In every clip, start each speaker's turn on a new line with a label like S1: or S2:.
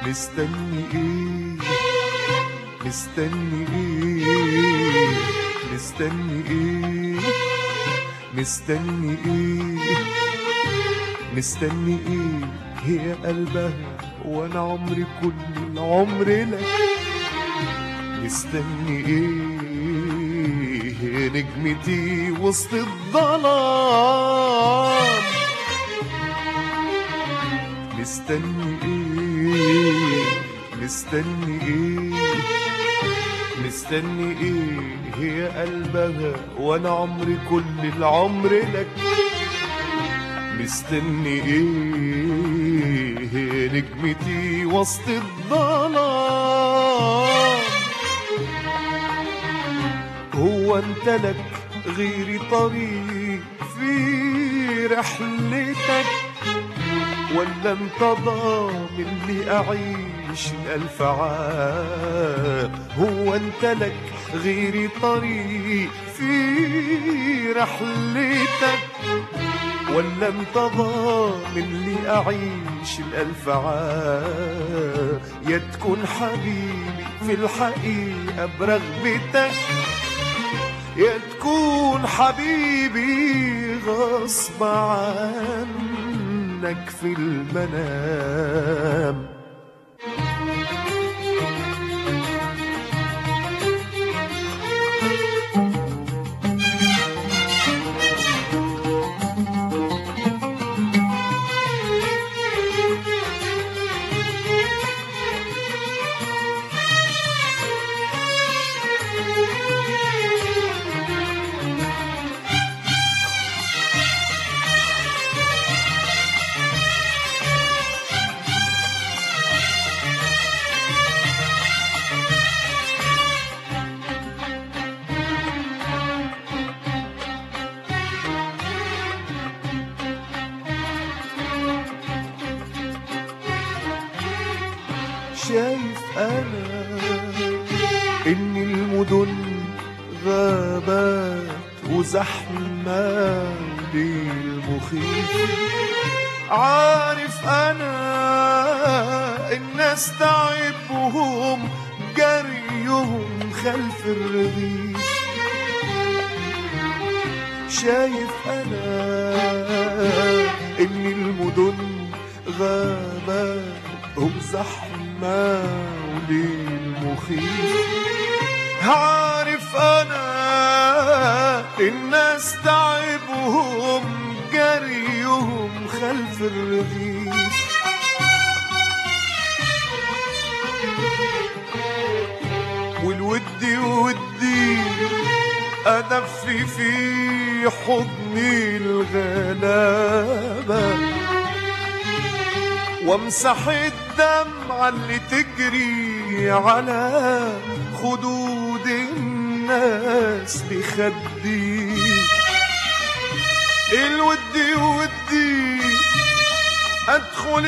S1: مستني ايه مستني ايه مستني ايه مستني ايه مستني ايه هي قلبها وانا عمري كل العمر لك مستني ايه هي نجمتي وسط الظلام مستني ايه مستني ايه مستني ايه هي قلبها وانا عمري كل العمر لك مستني ايه هي نجمتي وسط الظلام هو انت لك غيري طريق في رحلتك ولا انت ضامن لي اعيش الالف عام هو انت لك غيري طريق في رحلتك ولا انت ضامن لي اعيش الالف عام يا تكون حبيبي في الحقيقه برغبتك يا تكون حبيبي غصب عنك في المنام شايف انا ان المدن غابات وزحمة بالمخيف عارف انا الناس تعبهم جريهم خلف الرغيف شايف انا ان المدن غابات وزحمة وليل مخيف عارف انا الناس تعبهم جريهم خلف الرغيف والود ودي أدفي في حضني الغلابة وامسح الدمعة اللي تجري على خدود الناس بخدي الود ودي ادخل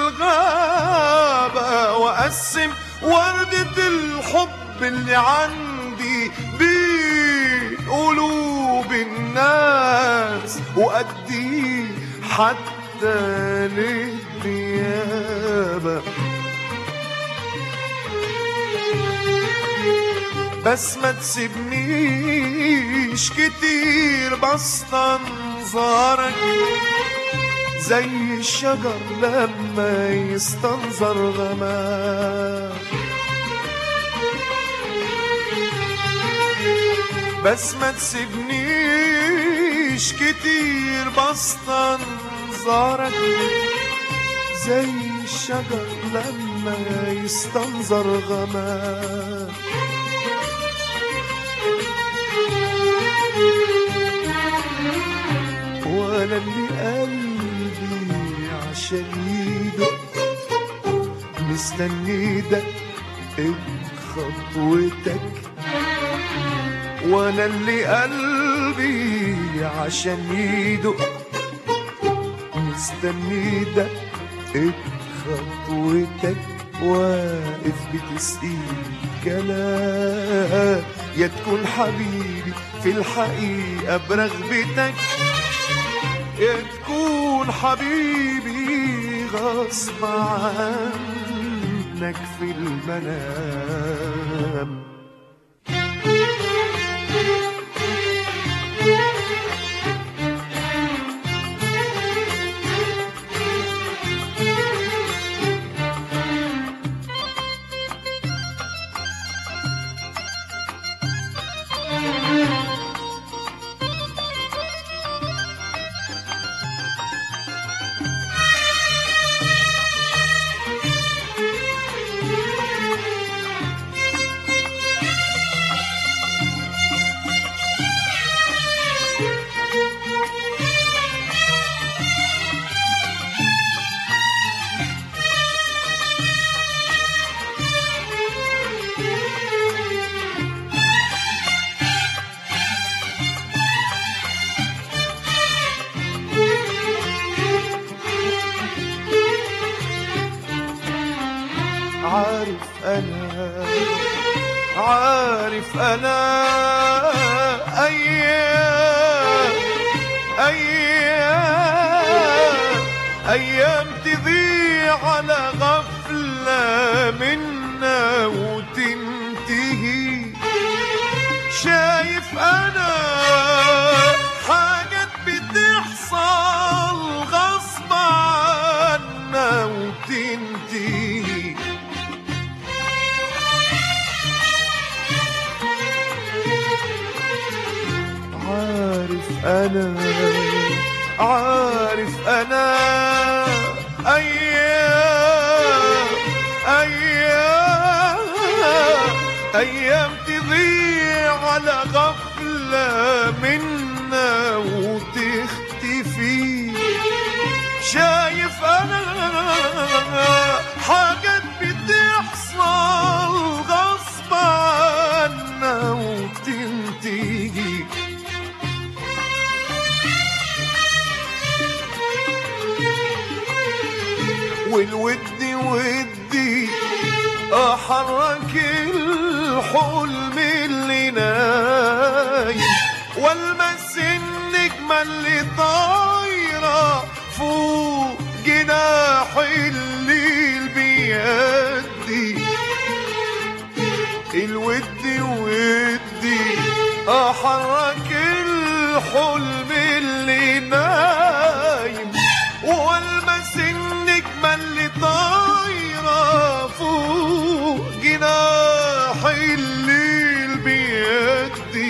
S1: الغابة واقسم وردة الحب اللي عندي بين قلوب الناس وادي حتى للديابة بس ما تسيبنيش كتير بستنظرك زي الشجر لما يستنظر غمام بس ما تسيبنيش كتير بستنظرك زي الشجر لما يستنظر غمام ولا اللي قلبي عشان يدق مستني دقة خطوتك وانا اللي قلبي عشان يدق مستني دقة خطوتك واقف بتسقيني كلام يا تكون حبيبي في الحقيقة برغبتك يا تكون حبيبي غصب عنك عنك في المنام عارف انا عارف انا ايام ايام ايام تضيع على غفله منا وتنتهي شايف انا حاجات بتحصل غصب عنا وتنتهي عارف انا عارف انا ايام ايام ايام تضيع على غفله منا وتختفي شايف انا حاجات بتحصل غصب عنا وتنتهي والود ودي احرك الحلم اللي نايم والمس النجمة اللي طايرة فوق جناح الليل بيدي الود ودي احرك الحلم اللي نايم والمس النجمة اللي طايرة فوق جناح الليل بيدي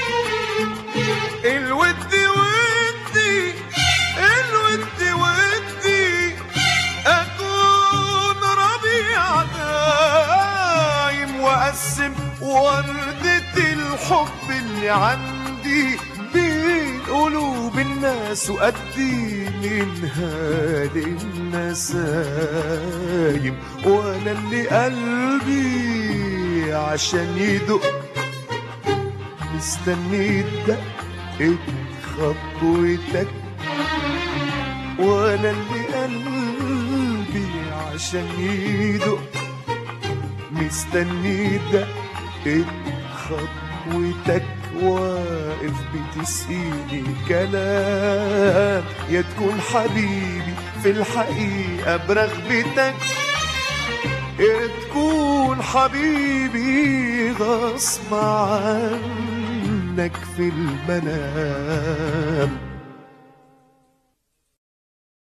S1: الود ودي الود ودي اكون ربيع دايم واقسم وردة الحب اللي عندي بين قلوب الناس وأدي منها للنسايم وانا اللي قلبي عشان يدق مستني دقة خطوتك وانا اللي قلبي عشان يدق مستني دقة خطوتك واقف بتسقيني كلام يا تكون حبيبي في الحقيقة برغبتك يا تكون حبيبي غصب عنك في المنام